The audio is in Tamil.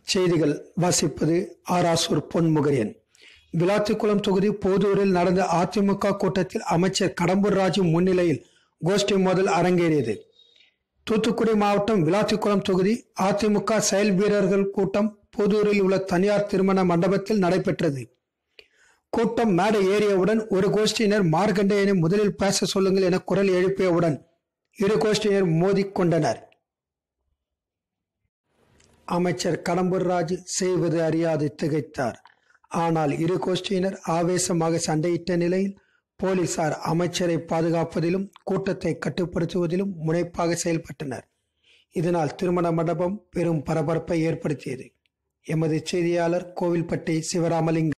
செய்திகள் வாசிப்பது ஆராசூர் பொன்முகரியன் விளாத்திக்குளம் தொகுதி போதூரில் நடந்த அதிமுக கூட்டத்தில் அமைச்சர் கடம்பூர் ராஜு முன்னிலையில் கோஷ்டி மோதல் அரங்கேறியது தூத்துக்குடி மாவட்டம் விளாத்திக்குளம் தொகுதி அதிமுக செயல் வீரர்கள் கூட்டம் போதூரில் உள்ள தனியார் திருமண மண்டபத்தில் நடைபெற்றது கூட்டம் மேடை ஏறியவுடன் ஒரு கோஷ்டியினர் மார்க்கண்டேயனை முதலில் பேச சொல்லுங்கள் என குரல் எழுப்பியவுடன் இரு கோஷ்டியினர் மோதிக்கொண்டனர் அமைச்சர் கடம்பூர் ராஜு செய்வது அறியாது திகைத்தார் ஆனால் இரு கோஷ்டியினர் ஆவேசமாக சண்டையிட்ட நிலையில் போலீசார் அமைச்சரை பாதுகாப்பதிலும் கூட்டத்தை கட்டுப்படுத்துவதிலும் முனைப்பாக செயல்பட்டனர் இதனால் திருமண மண்டபம் பெரும் பரபரப்பை ஏற்படுத்தியது எமது செய்தியாளர் கோவில்பட்டி சிவராமலிங்கம்